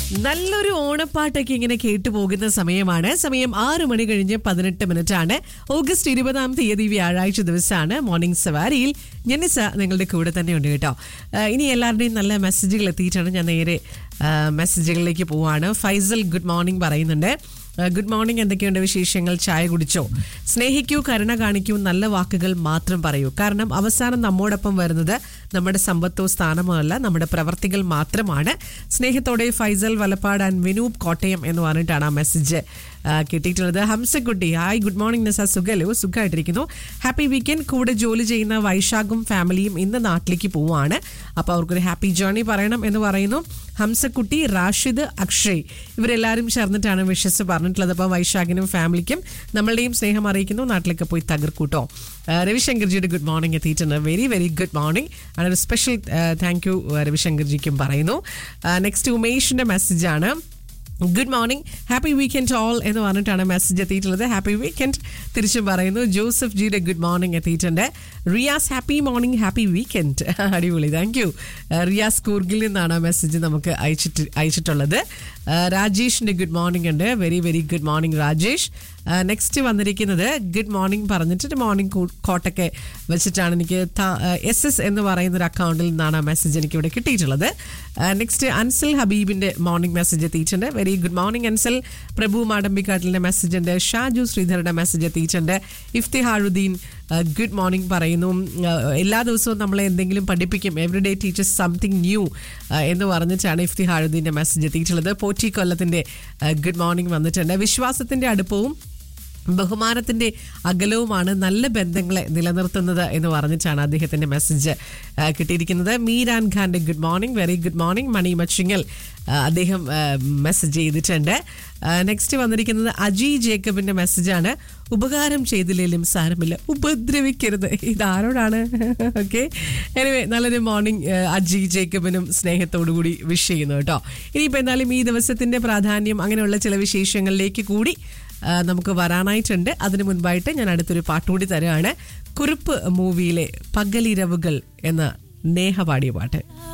നല്ലൊരു ഓണപ്പാട്ടൊക്കെ ഇങ്ങനെ കേട്ടു പോകുന്ന സമയമാണ് സമയം ആറ് മണി കഴിഞ്ഞ് പതിനെട്ട് മിനിറ്റ് ആണ് ഓഗസ്റ്റ് ഇരുപതാം തീയതി വ്യാഴാഴ്ച ദിവസമാണ് മോർണിംഗ് സവാരിയിൽ ജനിസ നിങ്ങളുടെ കൂടെ തന്നെ ഉണ്ട് കേട്ടോ ആ, ഇനി എല്ലാവരുടെയും നല്ല മെസ്സേജുകൾ എത്തിയിട്ടാണ് ഞാൻ നേരെ ആ, മെസ്സേജുകളിലേക്ക് പോവാണ് ഫൈസൽ ഗുഡ് മോർണിംഗ് പറയുന്നുണ്ട് ഗുഡ് മോർണിംഗ് എന്തൊക്കെയുണ്ട് വിശേഷങ്ങൾ ചായ കുടിച്ചോ സ്നേഹിക്കൂ കരുണ കാണിക്കൂ നല്ല വാക്കുകൾ മാത്രം പറയൂ കാരണം അവസാനം നമ്മോടൊപ്പം വരുന്നത് നമ്മുടെ സമ്പത്തോ സ്ഥാനമോ അല്ല നമ്മുടെ പ്രവർത്തികൾ മാത്രമാണ് സ്നേഹത്തോടെ ഫൈസൽ വലപ്പാട് ആൻഡ് വിനൂപ് കോട്ടയം എന്ന് പറഞ്ഞിട്ടാണ് ആ മെസ്സേജ് കിട്ടിയിട്ടുള്ളത് Hamsakutty hi good morning Nisa സുഖലോ സുഖമായിട്ടിരിക്കുന്നു ഹാപ്പി വീക്കെൻഡ് കൂടെ ജോലി ചെയ്യുന്ന വൈശാഖും ഫാമിലിയും ഇന്ന് നാട്ടിലേക്ക് പോവാണ് അപ്പോൾ അവർക്കൊരു ഹാപ്പി ജേർണി പറയണം എന്ന് പറയുന്നു ഹംസക്കുട്ടി റാഷിദ് അക്ഷയ് ഇവരെല്ലാവരും ചേർന്നിട്ടാണ് വിഷസ് പറഞ്ഞിട്ടുള്ളത് അപ്പോൾ വൈശാഖിനും ഫാമിലിക്കും നമ്മളുടെയും സ്നേഹം അറിയിക്കുന്നു നാട്ടിലേക്ക് പോയി തകർക്കൂട്ടോ ആ, രവിശങ്കർജിയുടെ ഗുഡ് മോർണിംഗ് എത്തിയിട്ടുണ്ട് വെരി വെരി ഗുഡ് മോർണിംഗ് ഒരു സ്പെഷ്യൽ താങ്ക് യു രവിശങ്കർജിക്കും പറയുന്നു നെക്സ്റ്റ് ഉമേഷിന്റെ മെസ്സേജാണ് good morning happy weekend all എന്ന് പറഞ്ഞിട്ടാണ് മെസ്സേജ് എത്തിയിട്ടുള്ളത് ഹാപ്പി വീക്കെൻഡ് തിരിച്ചും പറയുന്നു ജോസഫ് ജിയുടെ ഗുഡ് മോർണിംഗ് എത്തിയിട്ടുണ്ട് Riyas happy morning happy weekend അടിപൊളി താങ്ക് യു റിയാസ് കൂർഗിൽ നിന്നാണ് മെസ്സേജ് നമുക്ക് അയച്ചിട്ട് അയച്ചിട്ടുള്ളത് ആ, രാജേഷിന്റെ ഗുഡ് മോർണിംഗ് ഉണ്ട് very very good morning Rajesh next വന്നിരിക്കുന്നത് ഗുഡ് മോർണിംഗ് പറഞ്ഞിട്ട് മോർണിംഗ് കോട്ടൊക്കെ വെച്ചിട്ടാണ് എനിക്ക് എസ് എസ് എന്ന് പറയുന്ന ഒരു അക്കൗണ്ടിൽ നിന്നാണ് ആ മെസ്സേജ് എനിക്ക് ഇവിടെ കിട്ടിയിട്ടുള്ളത് നെക്സ്റ്റ് അൻസൽ ഹബീബിന്റെ മോർണിംഗ് മെസ്സേജ് എത്തിയിട്ടുണ്ട് very good morning Ansal Prabhu മാടമ്പിക്കാട്ടിലിന്റെ മെസ്സേജ് ഉണ്ട് ഷാജു ശ്രീധരുടെ മെസ്സേജ് എത്തിയിട്ടുണ്ട് ഇഫ്തിഹാറുദ്ദീൻ ഗുഡ് മോർണിംഗ് പറയുന്നു ആ, എല്ലാ ദിവസവും നമ്മളെ എന്തെങ്കിലും പഠിപ്പിക്കും every day teachers something new എന്ന് പറഞ്ഞിട്ടാണ് ഇഫ്തിഹാറുദ്ദീന്റെ മെസ്സേജ് എത്തിയിട്ടുള്ളത് പോറ്റി കൊല്ലത്തിന്റെ ഗുഡ് മോർണിംഗ് വന്നിട്ടുണ്ട് വിശ്വാസത്തിന്റെ അടുപ്പവും ബഹുമാനത്തിന്റെ അകലവുമാണ് നല്ല ബന്ധങ്ങളെ നിലനിർത്തുന്നത് എന്ന് പറഞ്ഞിട്ടാണ് അദ്ദേഹത്തിന്റെ മെസ്സേജ് ആ, കിട്ടിയിരിക്കുന്നത് മീരാൻ ഖാന്റെ good morning very good morning Mani Machingal ആ, അദ്ദേഹം മെസ്സേജ് ചെയ്തിട്ടുണ്ട് നെക്സ്റ്റ് വന്നിരിക്കുന്നത് അജി ജേക്കബിന്റെ മെസ്സേജാണ് ഉപകാരം ചെയ്തില്ലെങ്കിലും സാരമില്ല ഉപദ്രവിക്കരുത് ഇതാരോടാണ് ഓക്കെ എനിവേ നല്ലൊരു മോർണിംഗ് അജി ജേക്കബിനും സ്നേഹത്തോടു കൂടി വിഷ് ചെയ്യുന്നു കേട്ടോ ഇനിയിപ്പോൾ എന്തായാലും ഈ ദിവസത്തിന്റെ പ്രാധാന്യം അങ്ങനെയുള്ള ചില വിശേഷങ്ങളിലേക്ക് കൂടി ആ, നമുക്ക് വരാനായിട്ടുണ്ട് അതിനു മുൻപായിട്ട് ഞാൻ അടുത്തൊരു പാട്ടുകൂടി തരുകയാണ് കുറുപ്പ് മൂവിയിലെ പകലിരവുകൾ എന്ന നേഹ പാടിയ പാട്ട്